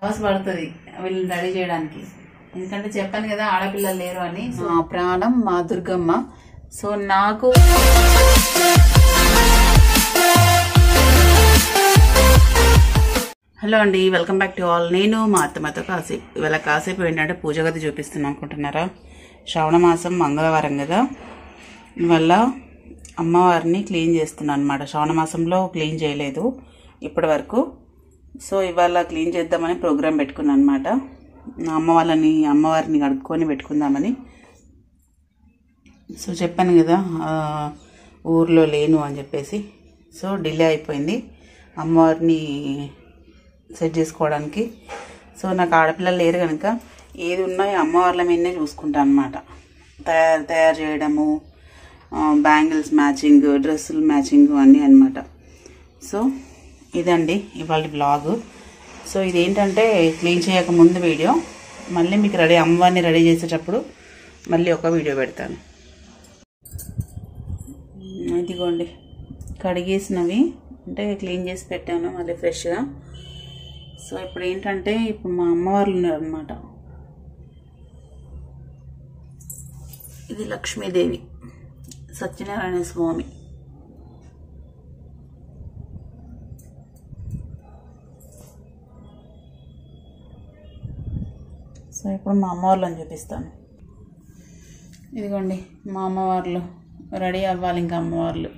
bus పడుతుంది వీళ్ళని ready చేయడానికి ఎందుకంటే చెప్పాను కదా ఆడపిల్లలు లేరు అని సో మా ప్రాణం మా దుర్గమ్మ సో నాకు హలో అండి వెల్కమ్ బ్యాక్ టు ఆల్ నేను మా అత్తమ్మతో కాసేపు ఇవాళ కాసేపు ఏంటంటే పూజ గది చూపిస్తున్నాను అనుకుంటున్నారా శ్రావణ మాసం మంగళవారం కదా ఇవల్ల అమ్మవారిని క్లీన్ చేస్తున్నాను అనమాట శ్రావణ మాసంలో క్లీన్ చేయలేదు ఇప్పటి వరకు సో ఇవాళ క్లీన్ చేద్దామని ప్రోగ్రామ్ పెట్టుకున్నాను అనమాట అమ్మ వాళ్ళని అమ్మవారిని కడుక్కొని పెట్టుకుందామని సో చెప్పాను కదా ఆ, ఊర్లో లేను అని చెప్పేసి సో డిలే అయిపోయింది అమ్మవారిని సెట్ చేసుకోవడానికి సో నాకు ఆడపిల్లలు లేరు కనుక ఏది ఉన్నా ఈ అమ్మవార్ల మీదనే చూసుకుంటాను అనమాట తయారు తయారు చేయడము బ్యాంగిల్స్ మ్యాచింగ్ డ్రెస్సులు మ్యాచింగ్ అన్నీ అనమాట సో ఇదండి ఇవాళ బ్లాగ్ సో ఇదేంటంటే క్లీన్ చేయక ముందు వీడియో మళ్ళీ మీకు రెడీ అమ్మవారిని రెడీ చేసేటప్పుడు మళ్ళీ ఒక వీడియో పెడతాను ఇదిగోండి కడిగేసినవి అంటే క్లీన్ చేసి పెట్టాను మళ్ళీ ఫ్రెష్గా సో ఇప్పుడు ఏంటంటే ఇప్పుడు మా అమ్మవార్లు ఉన్నారు అనమాట ఇది లక్ష్మీదేవి సత్యనారాయణ స్వామి సో ఇప్పుడు మా అమ్మవార్లను చూపిస్తాను ఇదిగోండి మా అమ్మవార్లు రెడీ అవ్వాలి ఇంకా అమ్మవార్లు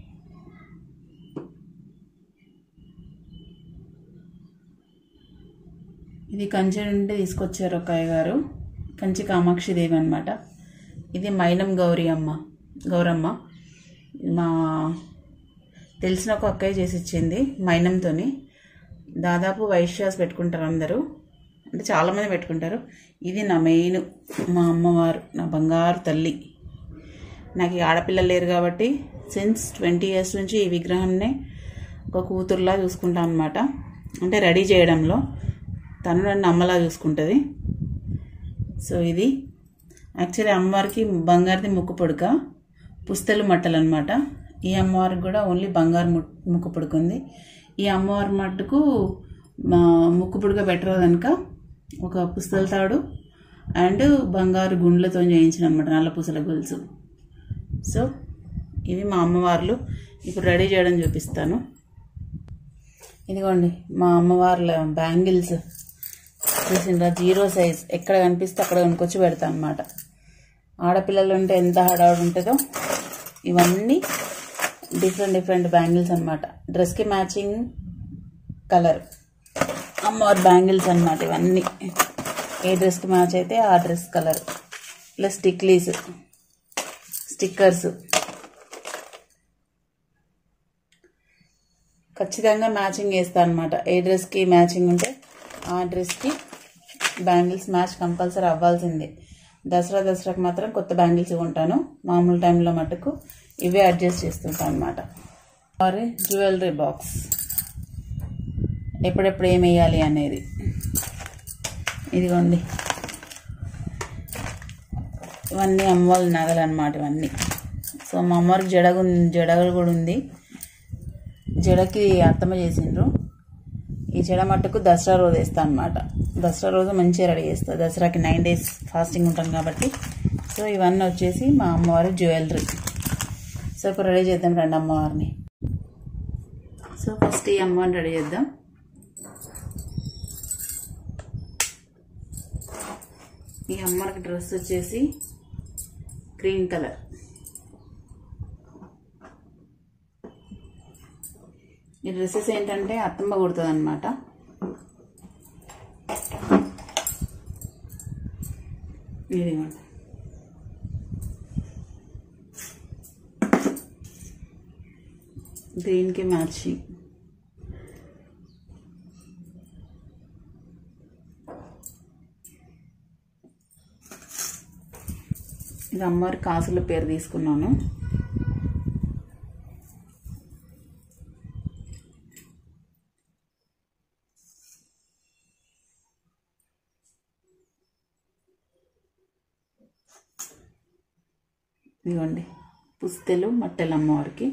ఇది కంచి నుండి తీసుకొచ్చారు ఒక గారు కంచి కామాక్షి దేవి అనమాట ఇది మైనం గౌరీ అమ్మ గౌరమ్మ మా తెలిసిన ఒక అక్కయ్య చేసి ఇచ్చింది మైనంతోని దాదాపు వైశ్యాస్ పెట్టుకుంటారు అందరూ అంటే చాలామంది పెట్టుకుంటారు ఇది నా మెయిన్ మా అమ్మవారు నా బంగారు తల్లి నాకు ఈ ఆడపిల్లలు లేరు కాబట్టి సిన్స్ ట్వంటీ ఇయర్స్ నుంచి ఈ విగ్రహాన్ని ఒక కూతురులా చూసుకుంటాను అనమాట అంటే రెడీ చేయడంలో తను నన్ను అమ్మలా చూసుకుంటుంది సో ఇది యాక్చువల్లీ అమ్మవారికి బంగారుది ముక్కు పొడుక పుస్తలు మట్టలు అనమాట ఈ అమ్మవారికి కూడా ఓన్లీ బంగారు ము ముక్కు పొడుక ఉంది ఈ అమ్మవారి మట్టుకు మా ముక్కు పొడుక బెటర్ కనుక ఒక పుస్తల తాడు అండ్ బంగారు గుండ్లతో చేయించిన అనమాట నల్ల పూసల గొలుసు సో ఇవి మా అమ్మవార్లు ఇప్పుడు రెడీ చేయడం చూపిస్తాను ఇదిగోండి మా అమ్మవార్ల బ్యాంగిల్స్ చూసిండ్రా జీరో సైజ్ ఎక్కడ కనిపిస్తే అక్కడ కొనుక్కొచ్చి పెడతాను అనమాట ఆడపిల్లలు ఉంటే ఎంత హడావుడు ఉంటుందో ఇవన్నీ డిఫరెంట్ డిఫరెంట్ బ్యాంగిల్స్ అనమాట డ్రెస్కి మ్యాచింగ్ కలర్ అమ్మవారి బ్యాంగిల్స్ అనమాట ఇవన్నీ ఏ డ్రెస్కి మ్యాచ్ అయితే ఆ డ్రెస్ కలర్ ప్లస్ స్టిక్లీస్ స్టిక్కర్స్ ఖచ్చితంగా మ్యాచింగ్ వేస్తాను అనమాట ఏ డ్రెస్కి మ్యాచింగ్ ఉంటే ఆ డ్రెస్కి బ్యాంగిల్స్ మ్యాచ్ కంపల్సరీ అవ్వాల్సిందే దసరా దసరాకి మాత్రం కొత్త బ్యాంగిల్స్ కొంటాను మామూలు టైంలో మటుకు ఇవే అడ్జస్ట్ చేస్తుంటాను అనమాట మరి జ్యువెలరీ బాక్స్ ఎప్పుడెప్పుడు ఏం వేయాలి అనేది ఇదిగోండి ఇవన్నీ అమ్మవాళ్ళ నగలు అనమాట ఇవన్నీ సో మా అమ్మవారికి జడగు జడగలు కూడా ఉంది జడకి అత్తమ్మ చేసిండ్రు ఈ జడ మట్టుకు దసరా రోజు వేస్తా అనమాట దసరా రోజు మంచిగా రెడీ చేస్తా దసరాకి నైన్ డేస్ ఫాస్టింగ్ ఉంటాను కాబట్టి సో ఇవన్నీ వచ్చేసి మా అమ్మవారి జ్యువెలరీ సో ఇప్పుడు రెడీ చేద్దాం రండి అమ్మవారిని సో ఫస్ట్ ఈ అమ్మవారిని రెడీ చేద్దాం ఈ అమ్మవారికి డ్రెస్ వచ్చేసి గ్రీన్ కలర్ ఈ డ్రెస్సెస్ ఏంటంటే అత్తమ్మ కుడుతుంది అనమాట ఇదిగోండి గ్రీన్కి మ్యాచింగ్ ఇది అమ్మవారి కాసుల పేరు తీసుకున్నాను ఇదిగోండి పుస్తెలు మట్టెలు అమ్మవారికి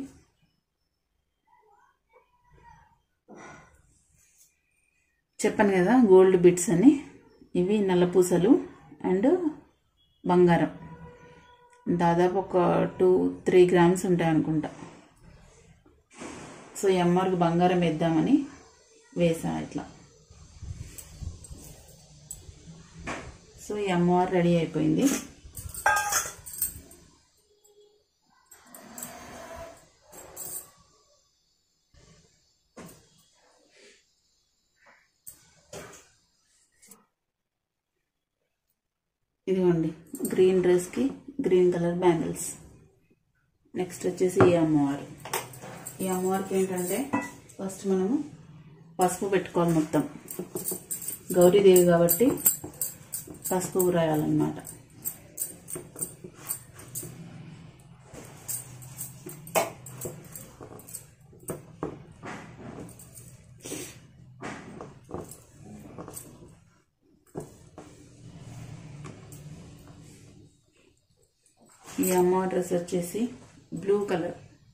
చెప్పాను కదా గోల్డ్ బిట్స్ అని ఇవి నల్లపూసలు అండ్ బంగారం దాదాపు ఒక టూ త్రీ గ్రామ్స్ ఉంటాయి అనుకుంటా సో ఈ అమ్మవారికి బంగారం వేద్దామని వేసా ఇట్లా సో ఈ అమ్మవారు రెడీ అయిపోయింది ఇదిగోండి గ్రీన్ డ్రెస్కి గ్రీన్ కలర్ బ్యాంగిల్స్ నెక్స్ట్ వచ్చేసి ఈ అమ్మవారు ఈ అమ్మవారికి ఏంటంటే ఫస్ట్ మనము పసుపు పెట్టుకోవాలి మొత్తం గౌరీదేవి కాబట్టి పసుపు రాయాలన్నమాట ఈ అమ్మ డ్రెస్ వచ్చేసి బ్లూ కలర్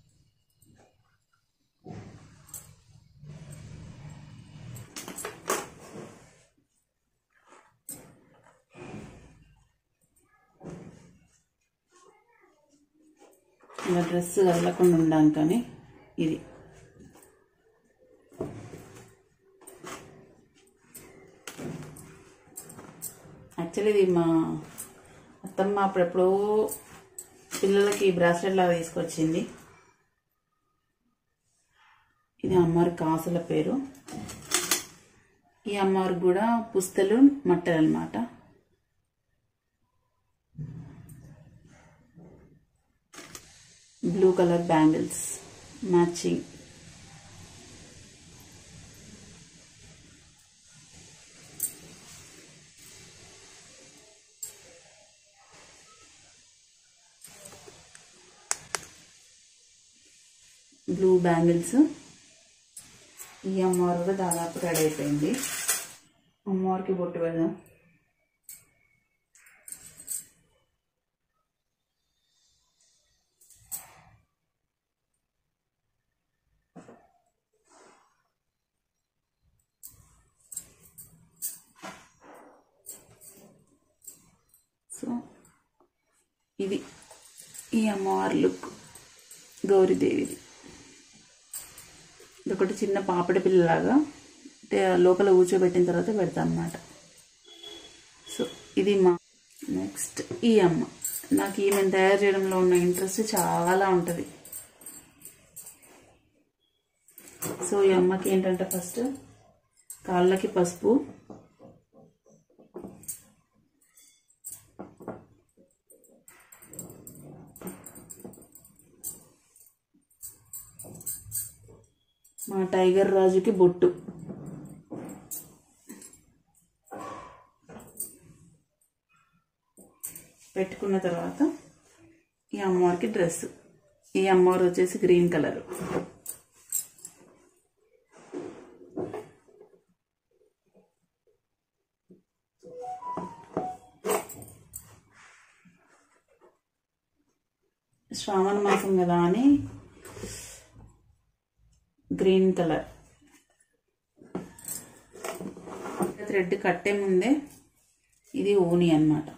ఇలా డ్రెస్ కదలకుండా ఉండడానికని ఇది యాక్చువల్లీ ఇది మా అత్తమ్మ అప్పుడెప్పుడో పిల్లలకి బ్రాస్లెట్ లాగా తీసుకొచ్చింది ఇది అమ్మవారి కాసుల పేరు ఈ అమ్మవారికి కూడా పుస్తలు మట్టలు అనమాట blue colour bangles matching blue bangles ఈ అమ్మవారు కూడా దాదాపు రెడీ అయిపోయింది అమ్మవారికి బొట్టు పెడదాం సో ఇది ఈ అమ్మవారి లుక్ గౌరీదేవిది ఇదొకటి చిన్న పాపడి పిల్లలాగా అంటే లోపల కూర్చోబెట్టిన తర్వాత పెడతాం అన్నమాట సో ఇది మా నెక్స్ట్ ఈ అమ్మ నాకు ఈమెను తయారు చేయడంలో ఉన్న ఇంట్రెస్ట్ చాలా ఉంటుంది సో ఈ అమ్మకి ఏంటంటే ఫస్ట్ కాళ్ళకి పసుపు మా టైగర్ రాజుకి బొట్టు పెట్టుకున్న తర్వాత ఈ అమ్మవారికి డ్రెస్ ఈ అమ్మవారు వచ్చేసి గ్రీన్ కలర్ శ్రావణ మాసం కదా అని గ్రీన్ కలర్ థ్రెడ్ కట్టే ముందే ఇది ఓని అన్నమాట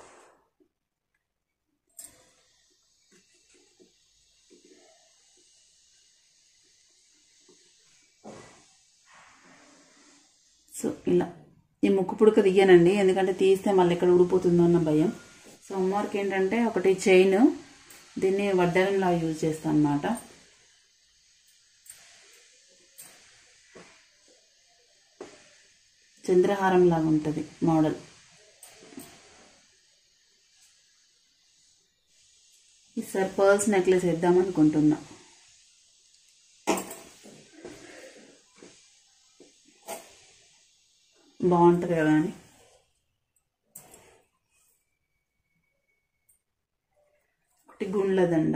సో ఇలా ఈ ముక్కు పుడక తీయనండి ఎందుకంటే తీస్తే మళ్ళీ ఎక్కడ ఊడిపోతుందో అన్న భయం సో అమ్మవారికి ఏంటంటే ఒకటి చైన్ దీన్ని వడ్డాలంలా యూజ్ చేస్తాను అనమాట చంద్రహారం లాగా ఉంటుంది మోడల్ ఈసారి పర్ల్స్ నెక్లెస్ వేద్దాం అనుకుంటున్నా బాగుంటుంది కదా అని ఒకటి గుండ్ల దండ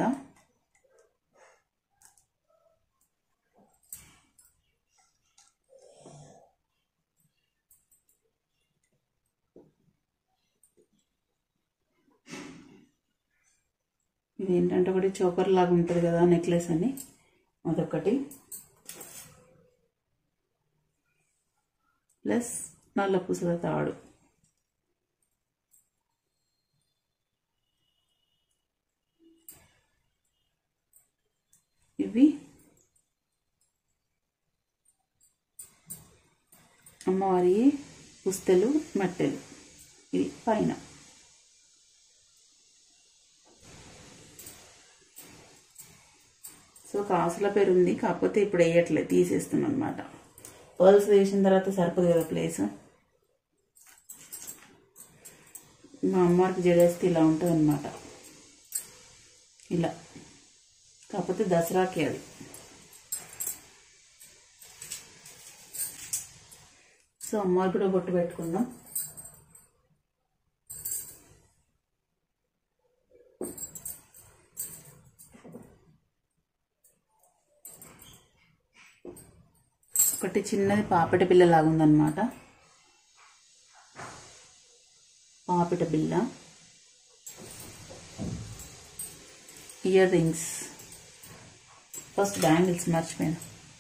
ఇది ఏంటంటే ఒకటి చోకర్ లాగా ఉంటుంది కదా నెక్లెస్ అని అదొకటి ప్లస్ నల్ల పూసల తాడు ఇవి అమ్మవారి పుస్తలు మట్టెలు ఇది పైన సో కాసుల పేరు ఉంది కాకపోతే ఇప్పుడు వేయట్లేదు తీసేస్తున్నాం అనమాట పర్ల్స్ వేసిన తర్వాత సరిపోదు కదా ప్లేస్ మా అమ్మవారికి జడేస్తే ఇలా ఉంటుంది అనమాట ఇలా కాకపోతే దసరాకి అది సో అమ్మవారికి కూడా బొట్టు పెట్టుకుందాం ఒకటి చిన్నది పాపిట బిల్ల లాగా ఉందన్నమాట పాపిట బిల్ల ఇయర్ రింగ్స్ ఫస్ట్ బ్యాంగిల్స్ మర్చిపోయాను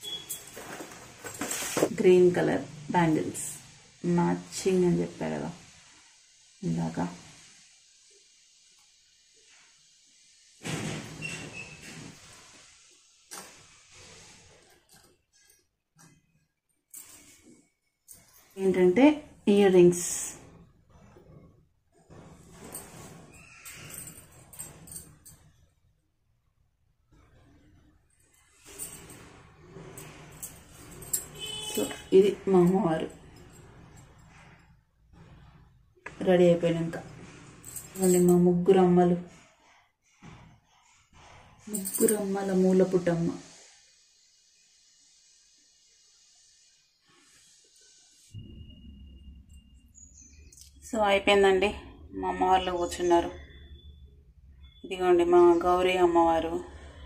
గ్రీన్ కలర్ బ్యాంగిల్స్ మ్యాచింగ్ అని చెప్పా కదా ఇందాక ఏంటంటే ఇయర్ రింగ్స్ సో ఇది మా అమ్మవారు రెడీ అయిపోయినాక మళ్ళీ మా ముగ్గురు అమ్మలు ముగ్గురు అమ్మల మూల పుట్టమ్మ సో అయిపోయిందండి మా అమ్మ వాళ్ళు కూర్చున్నారు ఇదిగోండి మా గౌరీ అమ్మవారు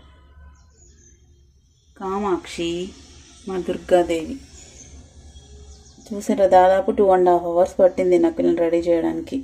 కామాక్షి మా దుర్గాదేవి చూసారా దాదాపు టూ అండ్ హాఫ్ అవర్స్ పట్టింది నాకు పిల్లలు రెడీ చేయడానికి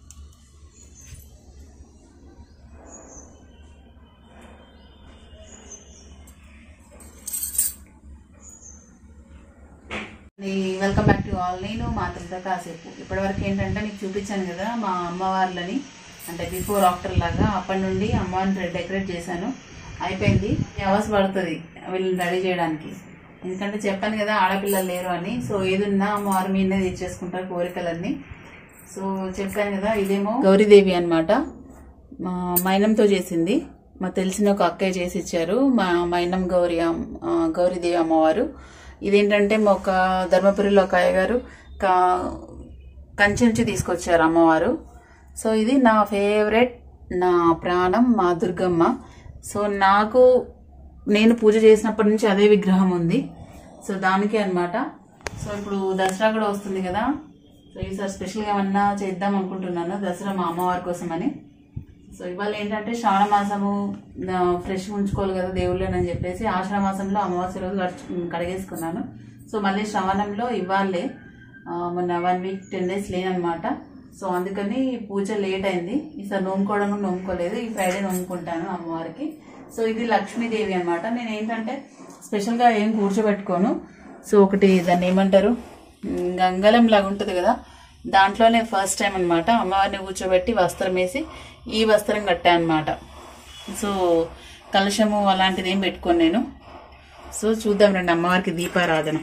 వెల్కమ్ బ్యాక్ టు ఆల్ నేను మాత్రమే కాసేపు ఇప్పటివరకు ఏంటంటే మీకు చూపించాను కదా మా అమ్మవార్లని అంటే బిఫోర్ ఆఫ్టర్ లాగా అప్పటి నుండి అమ్మవారిని డెకరేట్ చేశాను అయిపోయింది అవర్స్ పడుతుంది వీళ్ళని రెడీ చేయడానికి ఎందుకంటే చెప్పాను కదా ఆడపిల్లలు లేరు అని సో ఏదున్నా అమ్మవారి మీదనే తెచ్చేసుకుంటారు కోరికలన్నీ సో చెప్పాను కదా ఇదేమో గౌరీదేవి అన్నమాట మా మైనంతో చేసింది మా తెలిసిన ఒక అక్కయ్య చేసి ఇచ్చారు మా మైనం గౌరీ అమ్- ఆ, గౌరీదేవి అమ్మవారు ఇదేంటంటే మా ఒక ధర్మపురిలో ఒక అయ్యగారు కా- కంచి నుంచి తీసుకొచ్చారు అమ్మవారు సో ఇది నా ఫేవరెట్ నా ప్రాణం మా దుర్గమ్మ సో నాకు నేను పూజ చేసినప్పటి నుంచి అదే విగ్రహం ఉంది సో దానికే అన్నమాట సో ఇప్పుడు దసరా కూడా వస్తుంది కదా సో ఈసారి స్పెషల్గా ఏమన్నా చేద్దాం అనుకుంటున్నాను దసరా మా అమ్మవారి కోసమని సో ఇవాళ ఏంటంటే శ్రావణ మాసము ఫ్రెష్ ఉంచుకోవాలి కదా దేవుళ్ళని చెప్పేసి ఆషాఢ మాసంలో అమావాస్య రోజు కడుచు- కడిగేసుకున్నాను సో మళ్ళీ శ్రావణంలో ఇవ్వాలే ఆ, మొన్న వన్ వీక్ టెన్ డేస్ లేనమాట సో అందుకని పూజ లేట్ అయింది ఈసారి నోముకోవడం కూడా నోముకోలేదు ఈ ఫ్రైడే నోముకుంటాను అమ్మవారికి సో ఇది లక్ష్మీదేవి అనమాట నేను ఏంటంటే స్పెషల్గా ఏం కూర్చోబెట్టుకోను సో ఒకటి దాన్ని ఏమంటారు ఉమ్, గంగలం లాగా ఉంటుంది కదా దాంట్లోనే ఫస్ట్ టైం అనమాట అమ్మవారిని కూర్చోబెట్టి వస్త్రం వేసి ఈ వస్త్రం కట్టా అనమాట సో కలశము అలాంటిది ఏం పెట్టుకోను నేను సో చూద్దాం రండి అమ్మవారికి దీపారాధన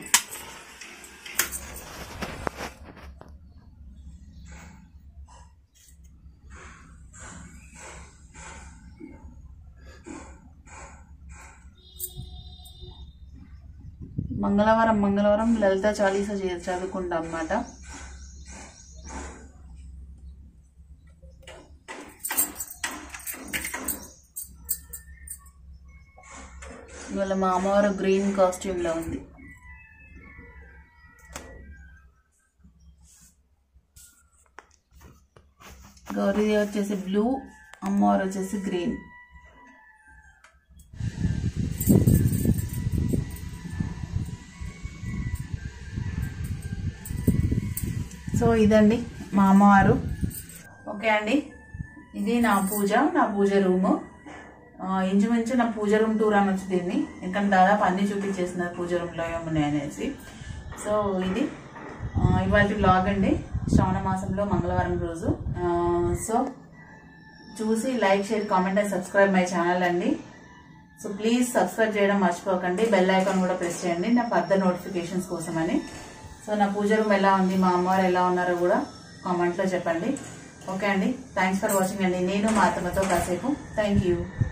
మంగళవారం మంగళవారం లలిత చాలీస చే- చదువుకుంటాం అన్నమాట ఇవాళ మా అమ్మవారు గ్రీన్ కాస్ట్యూమ్ లో ఉంది గౌరీదేవి వచ్చేసి బ్లూ అమ్మవారు వచ్చేసి గ్రీన్ సో ఇదండి మా అమ్మవారు ఓకే అండి ఇది నా పూజ నా పూజ రూము ఆ, ఇంచుమించు నా పూజ రూమ్ టూర్ అని వచ్చి దీన్ని ఎందుకంటే దాదాపు అన్ని చూపించేసిన పూజ రూమ్లో ఏమున్నాయి అనేసి సో ఇది ఇవాళ బ్లాగ్ అండి శ్రావణ మాసంలో మంగళవారం రోజు ఆ, సో చూసి like share comment and subscribe my channel అండి సో ప్లీజ్ సబ్స్క్రైబ్ చేయడం మర్చిపోకండి బెల్ ఐకాన్ కూడా ప్రెస్ చేయండి నా ఫర్దర్ నోటిఫికేషన్స్ కోసమని సో నా పూజ రూమ్ ఎలా ఉంది మా అమ్మవారు ఎలా ఉన్నారో కూడా కామెంట్లో చెప్పండి ఓకే అండి థ్యాంక్స్ ఫర్ వాచింగ్ అండి నేను మా అత్తమ్మతో కాసేపు థ్యాంక్ యూ